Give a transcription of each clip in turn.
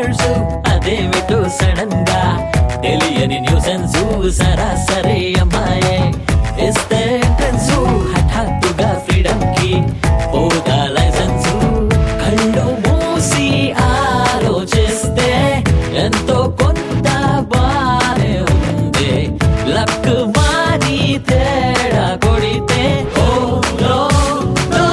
Reverse అదేమిటో sudden గా తెలియని న్యూసెన్స్ సరాసరి అమ్మాయే ఇస్తే ఎంట్రన్స్ హఠాత్తుగా ఫ్రీడమ్ కి పోదా లైసెన్స్ కళ్ళు మూసి ఆలోచిస్తే ఎంతో కొంత బానే ఉంది లక్ మారి తేడా కొడితే oh no no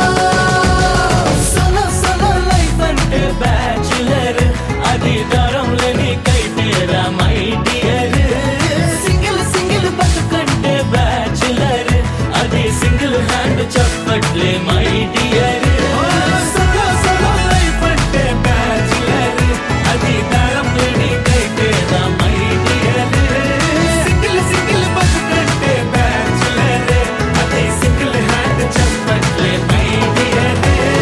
solo solo life అంటే బ్యాచులర్ అది దరం లేని కైతేరా మై డియర్ సింగిల్ సింగిల్ బతుకంటే బ్యాచులర్ అది సింగిల్ హ్యాండ్ చెప్పట్లే my dear solo solo life అంటే బ్యాచులర్ అది దరం లేని కైతేరా మై డియర్ సింగిల్ సింగిల్ బతుకంటే బ్యాచులర్ అది సింగిల్ హ్యాండ్ చెప్పట్లే మై డియర్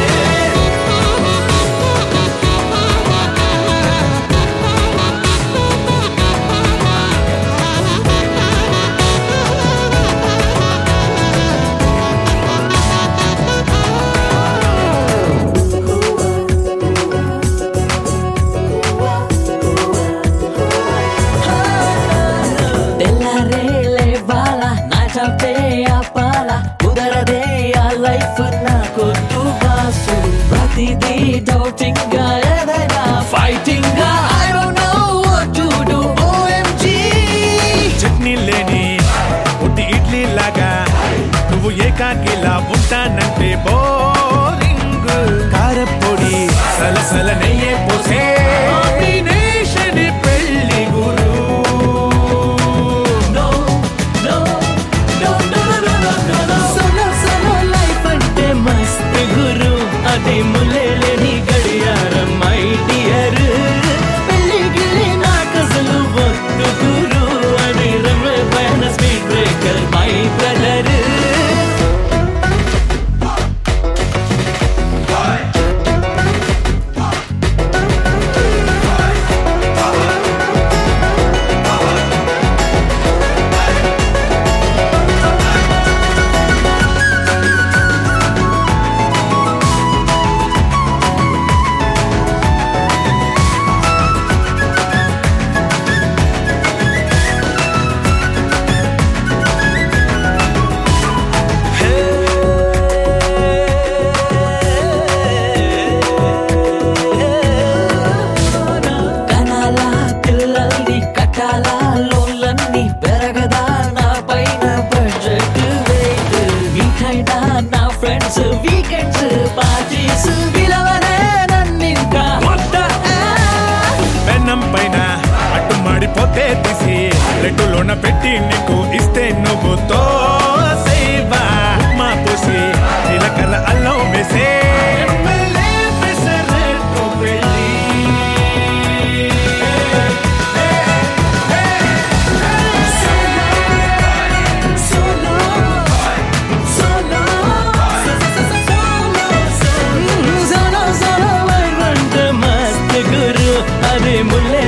తెల్లారే లేవాల నా చాపే ఆపాల కుదరదే ఆ లైఫ్ నాకొద్దు బాసు ప్రతిదీ డౌటింగ్ గా ఏదైనా ఫైటింగ్ గా I don't know what to do OMG chutney లేని ఉట్టి ఇడ్లీ లాగా నువ్వు ఏకాకిలా ఉంటానంటే బోరింగ్ కారపొడి సలసల నెయ్యే పోసే కాంబినేషన్ పెళ్లి గురు no no no no no no no solo solo life అంటే మస్త్ గురు అది ములేలేని గడియారం మై డియర్ పెళ్లి గిలి నాకసలు వద్దు గురు అని రమ్మే పైన స్పీడ్ బ్రేకర్ మై బ్రదర్ కనాల పిల్లల్ని కట్టాల లోన్లన్నీ పెరగదా నా పైన బడ్జెట్ వెయిట్ మీకైనా నా ఫ్రెండ్స్ వీకెండ్స్ పార్టీస్ విలవనే నన్నింకా పెన్నం పైన అట్టు మాడిపోతే తీసి లెట్టులోన పెట్టి నీకు ఇస్తే నువ్వు తోసేవా మా పోసి జీలకర్ర అల్లం వేసే ఎమ్మెల్యే పెసరట్టు పెళ్ళి. Solo solo solo solo life అంటే మస్త్ గురు అదే ముల్లే